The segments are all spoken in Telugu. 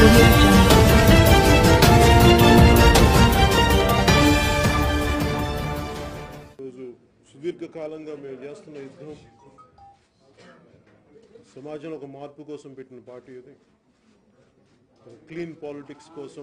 audio jungle. రోజు సుదీర్ఘకాలంగా మేము చేస్తున్న యుద్ధం సమాజంలో ఒక మార్పు కోసం పెట్టిన పార్టీ ఇది ఒక క్లీన్ పాలిటిక్స్ కోసం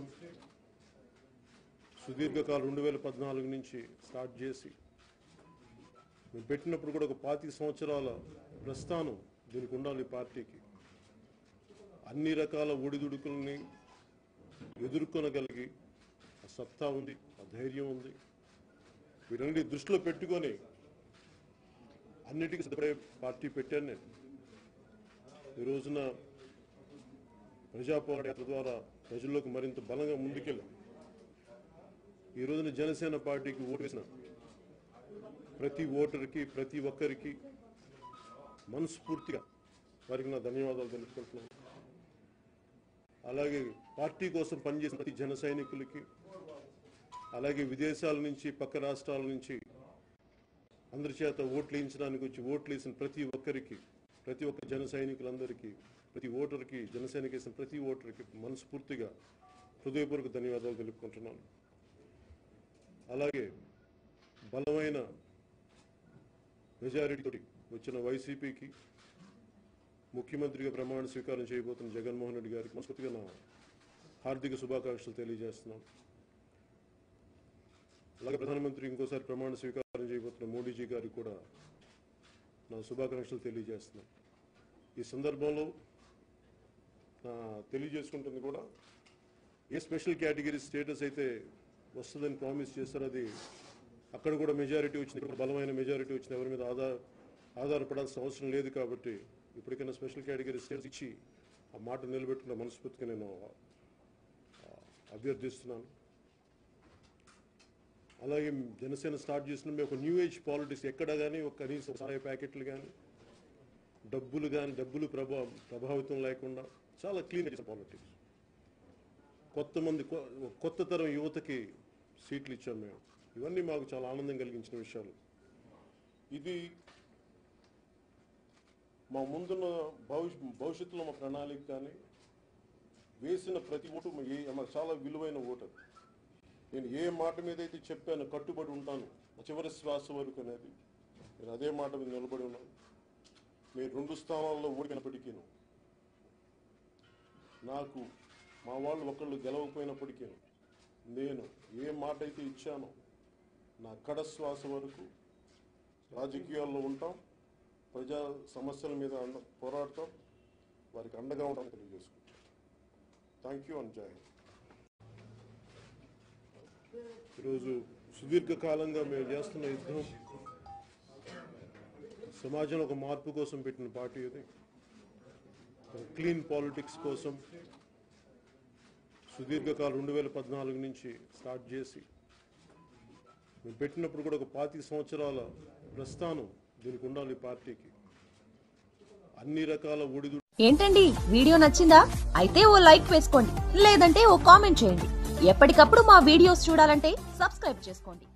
సుదీర్ఘకాలం రెండు వేల పద్నాలుగు నుంచి స్టార్ట్ చేసి మేము పెట్టినప్పుడు కూడా ఒక పాతి సంవత్సరాల ప్రస్థానం దీనికి ఉండాలి ఈ పార్టీకి అన్ని రకాల ఒడిదుడుకుల్ని ఎదుర్కొనగలిగి ఆ సత్తా ఉంది ఆ ధైర్యం ఉంది వీటన్నిటి దృష్టిలో పెట్టుకొని అన్నిటికీ సిద్ధపడే పార్టీ పెట్టాను నేను ఈ రోజున ప్రజా పోరాట యాత్ర ద్వారా ప్రజల్లోకి మరింత బలంగా ముందుకెళ్ళాం ఈ రోజున జనసేన పార్టీకి ఓటు వేసిన ప్రతి ఓటర్కి ప్రతి ఒక్కరికి మనస్ఫూర్తిగా వారికి నా ధన్యవాదాలు తెలుపుకుంటున్నాను అలాగే పార్టీ కోసం పనిచేసిన ప్రతి జన సైనికులకి అలాగే విదేశాల నుంచి పక్క రాష్ట్రాల నుంచి అందరి చేత ఓట్లు వేయించడానికి వచ్చి ఓట్లు వేసిన ప్రతి ఒక్కరికి ప్రతి ఒక్క జన సైనికులందరికీ ప్రతి ఓటర్కి జన సైనిక వేసిన ప్రతి ఓటర్కి మనస్ఫూర్తిగా హృదయపూర్వక ధన్యవాదాలు తెలుపుకుంటున్నాను అలాగే బలమైన మెజారిటీతోటి వచ్చిన వైసీపీకి ముఖ్యమంత్రిగా ప్రమాణ స్వీకారం చేయబోతున్న జగన్మోహన్ రెడ్డి గారికి మనస్ఫూర్తిగా నా హార్దిక శుభాకాంక్షలు తెలియజేస్తున్నాను అలాగే ప్రధానమంత్రి ఇంకోసారి ప్రమాణ స్వీకారం చేయబోతున్న మోడీజీ గారికి కూడా నా శుభాకాంక్షలు తెలియజేస్తున్నాను ఈ సందర్భంలో నా తెలియజేసుకుంటుంది కూడా ఏ స్పెషల్ కేటగిరీ స్టేటస్ అయితే వస్తుందని ప్రామిస్ చేస్తారో అది అక్కడ కూడా మెజారిటీ వచ్చింది ఇక్కడ బలమైన మెజారిటీ వచ్చింది ఎవరి మీద ఆధార ఆధారపడాల్సిన అవసరం లేదు కాబట్టి ఇప్పటికైనా స్పెషల్ కేటగిరీ స్టేటస్ ఇచ్చి ఆ మాట నిలబెట్టుకున్న మనస్ఫూర్తిగా నేను ఆ, అభ్యర్థిస్తున్నాను అలాగే జనసేన స్టార్ట్ చేసిన మేము ఒక న్యూ ఏజ్ పాలిటిక్స్ ఎక్కడ కానీ ఒక కనీసం సహాయ ప్యాకెట్లు కానీ డబ్బులు కానీ డబ్బులు ప్రభా ప్రభావితం లేకుండా చాలా క్లీన్ చేసిన పాలిటిక్స్ కొత్త మంది కొ- కొత్త తరం యువతకి సీట్లు ఇచ్చాం మేము ఇవన్నీ మాకు చాలా ఆనందం కలిగించిన విషయాలు ఇది మా ముందున్న భవిష్య భవిష్యత్తులో మా ప్రణాళిక కానీ వేసిన ప్రతి ఓటు మా ఏ మాకు చాలా విలువైన ఓటు అది. నేను ఏ మాట మీద అయితే చెప్పాను కట్టుబడి ఉంటాను నా చివరి శ్వాస వరకు అనేది నేను అదే మాట మీద నిలబడి ఉన్నాను నేను రెండు స్థానాల్లో ఓడినప్పటికీ నాకు మా వాళ్ళు ఒకళ్ళు గెలవకపోయినప్పటికీ నేను ఏ మాట అయితే ఇచ్చానో నా కడ శ్వాస వరకు రాజకీయాల్లో ఉంటాం ప్రజా సమస్యల మీద అండ పోరాడతాం వారికి అండగా ఉంటాం తెలియజేసుకుంటాం థ్యాంక్ యూ అండ్ జై హింద్. ఈరోజు సుదీర్ఘకాలంగా మేము చేస్తున్న యుద్ధం సమాజంలో ఒక మార్పు కోసం పెట్టిన పార్టీ ఇది ఒక క్లీన్ పాలిటిక్స్ కోసం సుదీర్ఘకాలం రెండు వేల పద్నాలుగు నుంచి స్టార్ట్ చేసి మేము పెట్టినప్పుడు కూడా ఒక పాతి సంవత్సరాల ప్రస్థానం దీనికి ఉండాలి ఈ పార్టీకి అన్ని రకాల ఒడిదు ఏంటండి వీడియో నచ్చిందా అయితే ఓ లైక్ వేసుకోండి లేదంటే ఓ కామెంట్ చేయండి ఎప్పటికప్పుడు మా వీడియోస్ చూడాలంటే సబ్స్క్రైబ్ చేసుకోండి